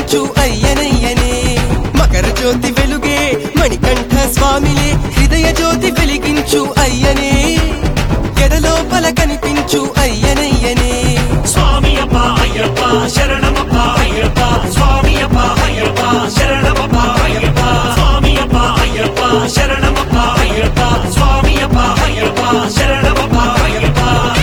వెలిగించు అయ్యనయ్యనే మకర జ్యోతి వెలుగే మణికంఠ స్వామిలే హృదయ జ్యోతి వెలిగించు అయ్యనే ఎదలోపల కనిపించు అయ్యనయ్యనే స్వామియప్ప అయ్యప్ప శరణమప్ప అయ్యప్ప స్వామియప్ప అయ్యప్ప శరణమప్ప అయ్యప్ప స్వామియప్ప అయ్యప్ప శరణమప్ప అయ్యప్ప స్వామియప్ప అయ్యప్ప శరణమప్ప అయ్యప్ప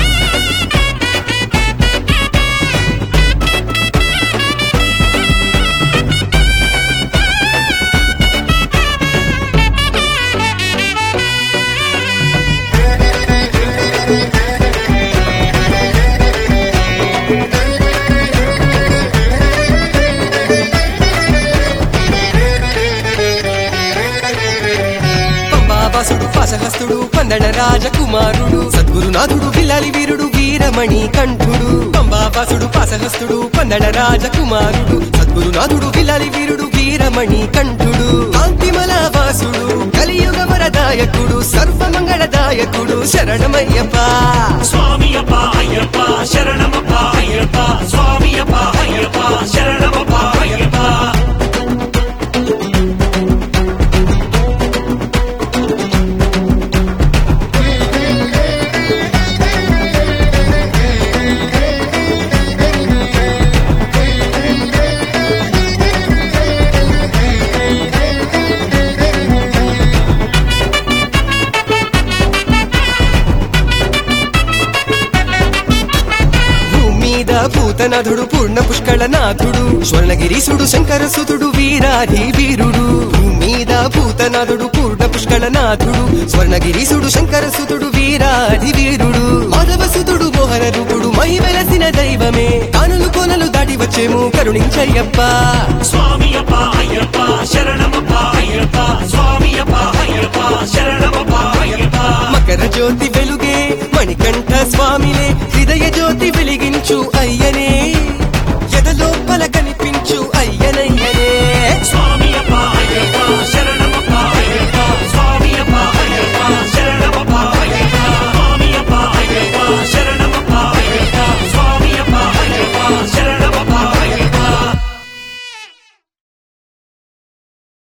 పంబావాసుడు పాశహస్తుడు పందడ రాజకుమారుడు సద్గురునాథుడు విల్లాలి వీరుడు వీరమణి కంఠుడు పంబావాసుడు పాశహస్తుడు పందడ రాజకుమారుడు సద్గురునాథుడు విల్లాలి వీరుడు వీరమణి కంఠుడు కాంతిమల వాసుడు కలియుగ వరదాయకుడు సర్వమంగళదాయకుడు శరణమయ్యప్ప స్వామియప్ప అయ్యప్ప శరణమప్ప అయ్యప్ప స్వామియప్ప అయ్యప్ప శరణమప్ప అయ్యప్ప భూమీద భూతనాథుడు పూర్ణ పుష్కళనాథుడు స్వర్ణగిరీశుడు శంకరసుతుడు వీరాధి వీరుడు భూమీద భూతనాథుడు పూర్ణ పుష్కళనాథుడు స్వర్ణగిరీశుడు శంకరసుతుడు వీరాధి వీరుడు మాధవసుతుడు మోహన రూపుడు మై వెలసిన దైవమే కానులు కోనలు దాటి వచ్చేము కరుణించయ్యప్ప స్వామియప్ప అయ్యప్ప శరణమప్ప అయ్యప్ప స్వామియప్ప అయ్యప్ప శరణమప్ప అయ్యప్ప మకర జ్యోతి వెలుగే మణికంఠ స్వామిలే హృదయ జ్యోతి వెలిగించు అయ్యనే